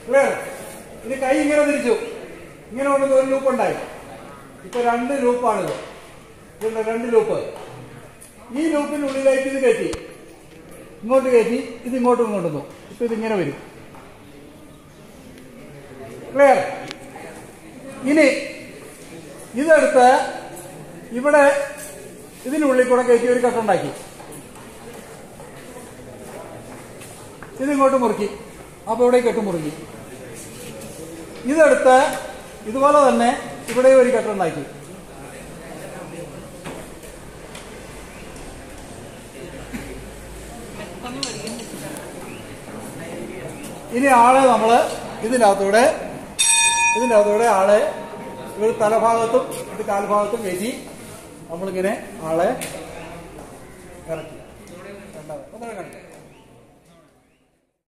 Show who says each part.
Speaker 1: clear ഇനി കൈ ഇങ്ങനെ തിരിച്ചു ഇങ്ങനെ കൊണ്ടത് ഒരു ലൂപ്പ് ഉണ്ടായി ഇപ്പൊ രണ്ട് ലൂപ്പാണിത് ഇതുണ്ട് രണ്ട് ലൂപ്പ് ഈ ലൂപ്പിനുള്ളിലേക്ക് ഇത് കയറ്റി ഇങ്ങോട്ട് കയറ്റി ഇത് ഇങ്ങോട്ടും ഇങ്ങോട്ടും പോകും ഇപ്പൊ ഇതിങ്ങനെ വരും ക്ലിയർ ഇനി ഇതെടുത്ത് ഇവിടെ ഇതിനുള്ളിൽ കൂടെ കയറ്റി ഒരു കട്ടുണ്ടാക്കി ഇതിങ്ങോട്ട് മുറുക്കി അപ്പൊ ഇവിടെ കെട്ട് മുറുക്കി ഇതെടുത്ത് ഇതുപോലെ തന്നെ ഇവിടെ ഒരു കെട്ടുണ്ടാക്കി ഇനി ആളെ നമ്മള് ഇതിൻ്റെ അകത്തൂടെ ഇതിൻ്റെ അകത്തൂടെ ആളെ ഒരു തലഭാഗത്തും ഇത് കാൽഭാഗത്തും കയറ്റി നമ്മളിങ്ങനെ ആളെ ഇറക്കി രണ്ടാമത് ഒന്നുകൂടെ കാണിക്കാം